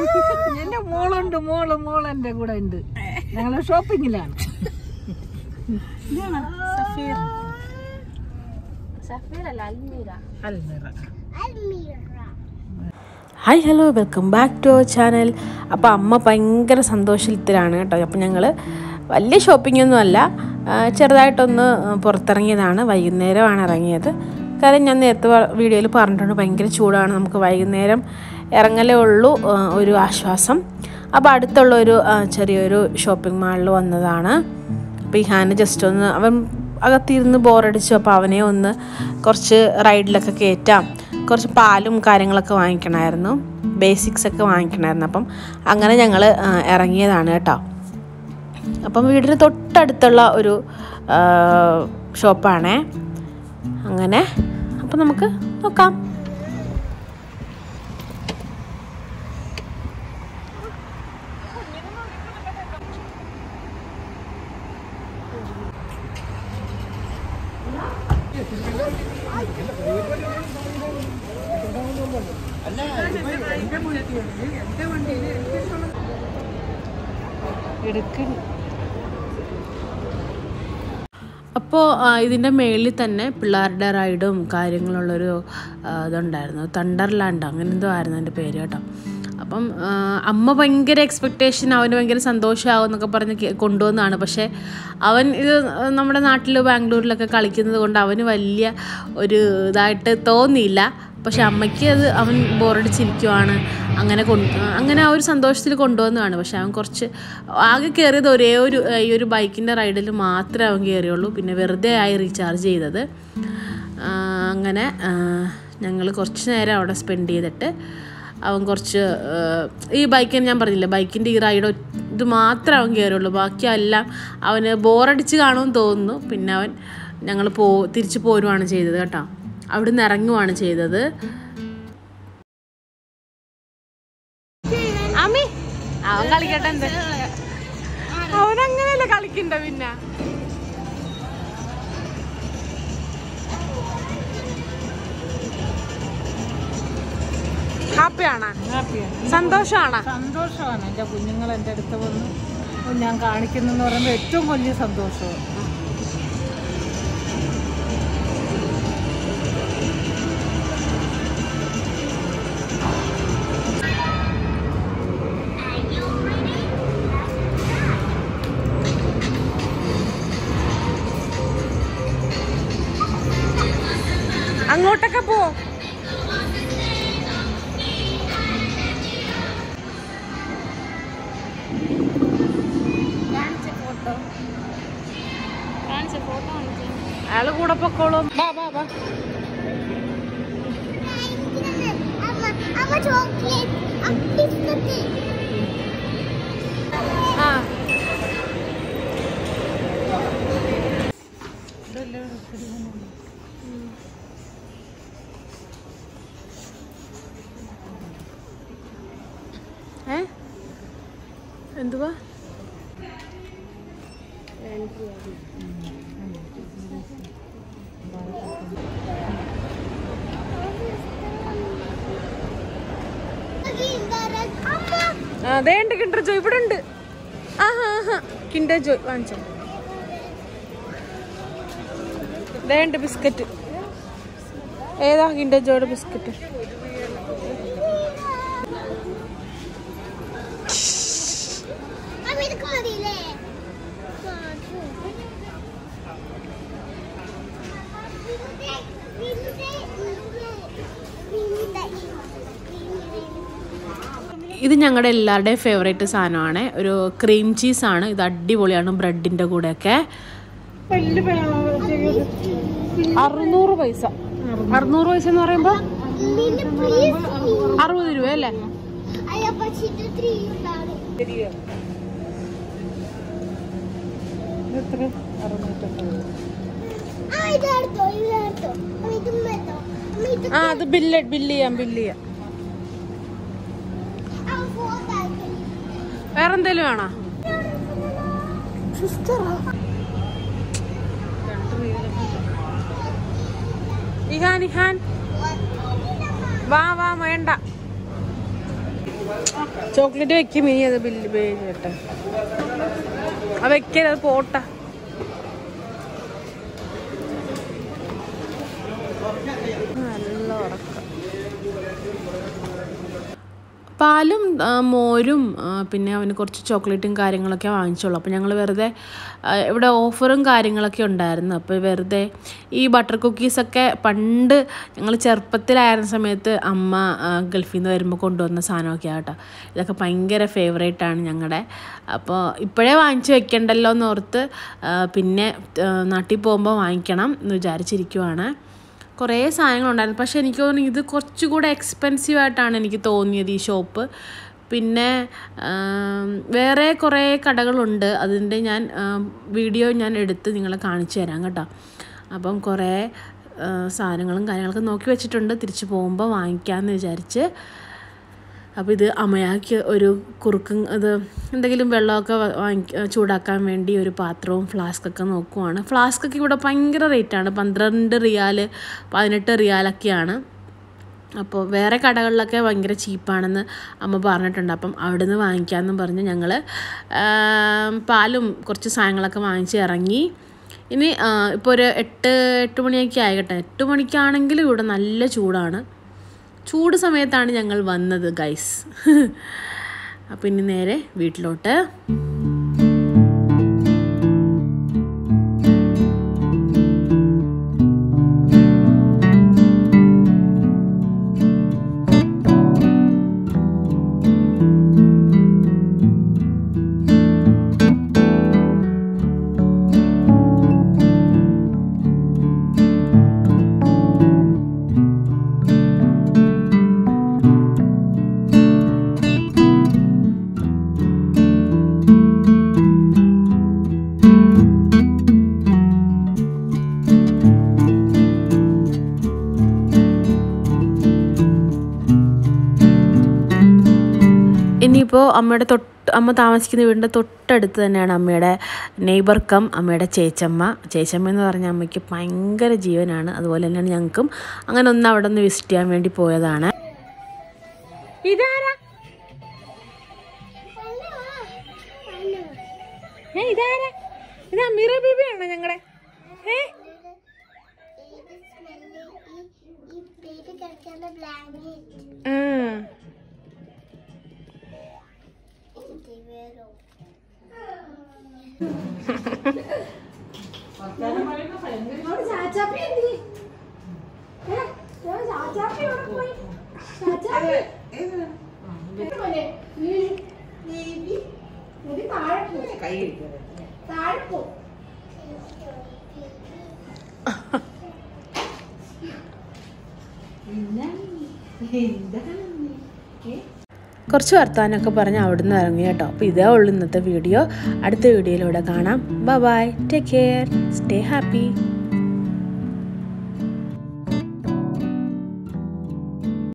എന്റെ മോളുണ്ട് മോള് മോള് എന്റെ കൂടെ ഉണ്ട് ഞങ്ങള് ഷോപ്പിങ്ങിലാണ് Safeer Almira hi hello welcome back to our channel അപ്പോൾ അമ്മ ഭയങ്കര സന്തോഷത്തിലാണ് കേട്ടോ അപ്പോൾ ഞങ്ങൾ വലിയ ഷോപ്പിംഗ് ഒന്നും അല്ല ആ, ചെറുതായിട്ടൊന്ന് പുറത്തിറങ്ങിയതാണ് വൈകുന്നേരമാണ് ഇറങ്ങിയത് കാര്യം ഞാൻ നേരത്തെ വീഡിയോയിൽ പറഞ്ഞിട്ടുണ്ട് ഭയങ്കര ചൂടാണ് നമുക്ക് വൈകുന്നേരം ഇറങ്ങലേ ഉള്ളൂ ആ, ഒരു ആശ്വാസം അപ്പോൾ അടുത്തുള്ള ഒരു ആ, ചെറിയൊരു ഷോപ്പിംഗ് മാളിൽ വന്നതാണ് അപ്പോൾ ഈ ഹാന് ജസ്റ്റ് ഒന്ന് അവൻ അകത്തിരുന്ന് ബോറടിച്ചു അപ്പോൾ അവനെ ഒന്ന് കുറച്ച് റൈഡിലൊക്കെ കയറ്റാം കുറച്ച് പാലും കാര്യങ്ങളൊക്കെ വാങ്ങിക്കണമായിരുന്നു ബേസിക്സ് ഒക്കെ വാങ്ങിക്കണമായിരുന്നു അപ്പം അങ്ങനെ ഞങ്ങൾ ഇറങ്ങിയതാണ് കേട്ടോ അപ്പം വീടിന് തൊട്ടടുത്തുള്ള ഒരു ആ, ഷോപ്പാണേ അങ്ങനെ അപ്പം നമുക്ക് നോക്കാം എടുക്കുന്നു അപ്പോൾ ഇതിൻ്റെ മേളിൽ തന്നെ പിള്ളേരുടെ റൈഡും കാര്യങ്ങളുള്ളൊരു ആ, ഇതുണ്ടായിരുന്നു തണ്ടർലാൻഡ് അങ്ങനെ എന്തോ ആയിരുന്നു എൻ്റെ പേര് കേട്ടോ അപ്പം ആ, അമ്മ ഭയങ്കര എക്സ്പെക്റ്റേഷൻ അവന് ഭയങ്കര സന്തോഷമാവും എന്നൊക്കെ പറഞ്ഞ് കേ- കൊണ്ടുവന്നതാണ് പക്ഷേ അവൻ ഇത് നമ്മുടെ നാട്ടിൽ ബാംഗ്ലൂരിലൊക്കെ കളിക്കുന്നത് കൊണ്ട് അവന് വലിയ ഒരു ഇതായിട്ട് തോന്നിയില്ല പക്ഷെ അമ്മയ്ക്ക് അത് അവൻ ബോറടിച്ചിരിക്കുവാണ് അങ്ങനെ കൊണ്ട് അങ്ങനെ ആ ഒരു സന്തോഷത്തിൽ കൊണ്ടുവന്നതാണ് പക്ഷെ അവൻ കുറച്ച് ആകെ കയറിയത് ഒരേ ഒരു ഈ ഒരു ബൈക്കിൻ്റെ റൈഡിൽ മാത്രമേ അവൻ കയറിയുള്ളൂ പിന്നെ വെറുതെ ആയി റീചാർജ് ചെയ്തത് ആ, അങ്ങനെ ഞങ്ങൾ കുറച്ച് നേരം അവിടെ സ്പെൻഡ് ചെയ്തിട്ട് അവൻ കുറച്ച് ആ, ഈ ബൈക്കിന് ഞാൻ പറഞ്ഞില്ല ബൈക്കിൻ്റെ ഈ റൈഡ് ഇത് മാത്രമേ അവൻ കയറുള്ളൂ ബാക്കിയെല്ലാം അവന് ബോറടിച്ച് കാണുമെന്ന് തോന്നുന്നു പിന്നെ അവൻ ഞങ്ങൾ പോ തിരിച്ചു പോരുവാണ് ചെയ്തത് കേട്ടോ അവിടുന്ന് ഇറങ്ങുവാണ് ചെയ്തത് അമ്മി അവൻ കളിക്കട്ടെ എന്ത് അവൻ അങ്ങനെയല്ലേ കളിക്കണ്ട പിന്നെ ഹാപ്പിയാണോ ഹാപ്പിയാണ് സന്തോഷമാണോ സന്തോഷമാണ് എൻ്റെ കുഞ്ഞുങ്ങൾ എൻ്റെ അടുത്ത് വന്ന് ഞാൻ കാണിക്കുന്നെന്ന് പറയുമ്പോൾ ഏറ്റവും വലിയ സന്തോഷമാണ് അങ്ങോട്ടൊക്കെ പോ അയാള് കൂടെ പൊക്കോളും വാ വാ വാ ആ ഏ എന്തുവാ ആ അതേണ്ട് കിണ്ടർ ജോയ് ഇവിടെ ഉണ്ട് ആഹാ ആഹാ കിണ്ടർ ജോയ് വാങ്ങിച്ചോ ദേണ്ട് ബിസ്ക്കറ്റ് ഏതാ കിണ്ടർ ജോയുടെ ബിസ്ക്കറ്റ് ഇത് ഞങ്ങളുടെ എല്ലാവരുടെയും ഫേവറേറ്റ് സാധനമാണ് ഒരു ക്രീം ചീസാണ് ഇത് അടിപൊളിയാണ് ബ്രെഡിൻ്റെ കൂടെയൊക്കെ അറുന്നൂറ് പൈസ അറുന്നൂറ് പൈസ എന്ന് പറയുമ്പോൾ അറുപത് രൂപ അല്ലേ എത്ര അറുന്നൂറ്റമ്പത് ആ അത് ബില്ല് ബില്ല് ചെയ്യാം ബില്ല് ചെയ്യാം വേറെ എന്തേലും വേണോ ഇഹാൻ ഇഹാൻ വാ വാ വേണ്ട ചോക്ലേറ്റ് വെക്കും ഇനി അത് ബില്ല് പേ ചെയ്യട്ടെ ആ വെക്കരുത് അത് പോട്ട നല്ല ഉറക്കം പാലും ആ, മോരും ആ, പിന്നെ അവന് കുറച്ച് ചോക്ലേറ്റും കാര്യങ്ങളൊക്കെ വാങ്ങിച്ചോളൂ അപ്പോൾ ഞങ്ങൾ വെറുതെ ആ, ഇവിടെ ഓഫറും കാര്യങ്ങളൊക്കെ ഉണ്ടായിരുന്നു അപ്പോൾ വെറുതെ ഈ ബട്ടർ കുക്കീസൊക്കെ പണ്ട് ഞങ്ങൾ ചെറുപ്പത്തിലായിരുന്ന സമയത്ത് അമ്മ ആ, ഗൾഫിൽ നിന്ന് വരുമ്പോൾ കൊണ്ടുവന്ന സാധനമൊക്കെ ആട്ടോ ഇതൊക്കെ ഭയങ്കര ഫേവറേറ്റാണ് ഞങ്ങളുടെ അപ്പോൾ ഇപ്പോഴേ വാങ്ങിച്ച് വെക്കണ്ടല്ലോ എന്ന് ഓർത്ത് ആ, പിന്നെ ആ, നാട്ടിൽ പോകുമ്പോൾ വാങ്ങിക്കണം എന്ന് വിചാരിച്ചിരിക്കുവാണ് കുറേ സാധനങ്ങളുണ്ടായിരുന്നു പക്ഷേ എനിക്ക് തോന്നുന്നു ഇത് കുറച്ചുകൂടെ എക്സ്പെൻസീവ് ആയിട്ടാണ് എനിക്ക് തോന്നിയത് ഈ ഷോപ്പ് പിന്നെ ആം, വേറെ കുറേ കടകളുണ്ട് അതിൻ്റെ ഞാൻ ആം, വീഡിയോ ഞാൻ എടുത്ത് നിങ്ങളെ കാണിച്ചു തരാം കേട്ടോ അപ്പം കുറേ ആ, സാധനങ്ങളും കാര്യങ്ങളൊക്കെ നോക്കി വെച്ചിട്ടുണ്ട് തിരിച്ചു പോകുമ്പോൾ വാങ്ങിക്കാമെന്ന് വിചാരിച്ച് അപ്പോൾ ഇത് അമ്മയാക്ക് ഒരു കുറുക്കും അത് എന്തെങ്കിലും വെള്ളമൊക്കെ വാ- വാങ്ങി ചൂടാക്കാൻ വേണ്ടി ഒരു പാത്രവും ഫ്ലാസ്കൊക്കെ നോക്കുവാണ് ഫ്ലാസ്കൊക്കെ ഇവിടെ ഭയങ്കര റേറ്റാണ് പന്ത്രണ്ട് റിയാൽ പതിനെട്ട് റിയാലൊക്കെയാണ് അപ്പോൾ വേറെ കടകളിലൊക്കെ ഭയങ്കര ചീപ്പാണെന്ന് അമ്മ പറഞ്ഞിട്ടുണ്ട് അപ്പം അവിടെ നിന്ന് വാങ്ങിക്കാമെന്നും പറഞ്ഞ് ഞങ്ങൾ പാലും കുറച്ച് സാധനങ്ങളൊക്കെ വാങ്ങിച്ച് ഇറങ്ങി ഇനി ഇപ്പോൾ ഒരു എട്ട് എട്ട് മണിയൊക്കെ ആയിക്കട്ടെ എട്ട് മണിക്കാണെങ്കിലും ഇവിടെ നല്ല ചൂടാണ് ചൂട് സമയത്താണ് ഞങ്ങൾ വന്നത് ഗൈസ് അപ്പം ഇനി നേരെ വീട്ടിലോട്ട് ഇനിയിപ്പോൾ അമ്മയുടെ തൊട്ട് അമ്മ താമസിക്കുന്ന വീടിൻ്റെ തൊട്ടടുത്ത് തന്നെയാണ് അമ്മയുടെ നെയ്ബർ കം അമ്മയുടെ ചേച്ചമ്മ ചേച്ചമ്മ എന്ന് പറഞ്ഞ അമ്മയ്ക്ക് ഭയങ്കര ജീവനാണ് അതുപോലെ തന്നെയാണ് ഞങ്ങൾക്കും അങ്ങനെ ഒന്ന് അവിടെ ഒന്ന് വിസിറ്റ് ചെയ്യാൻ വേണ്ടി പോയതാണ് ഇതാരാ ഏ ഇതാരാ ഇത് അമീറ ബേബിയാണോ ഞങ്ങളുടെ ഏ ഇത് സ്മെല്ല് ഈ ഈ പേര് കിടക്കുന്ന ബ്ലാങ്കറ്റ് ആ ഇത് വേറോ കുറച്ച് വർത്താനമൊക്കെ പറഞ്ഞ് അവിടുന്ന് ഇറങ്ങി കേട്ടോ അപ്പോൾ ഇതേ ഉള്ളൂ ഇന്നത്തെ വീഡിയോ അടുത്ത വീഡിയോയിലൂടെ കാണാം bye bye take care stay happy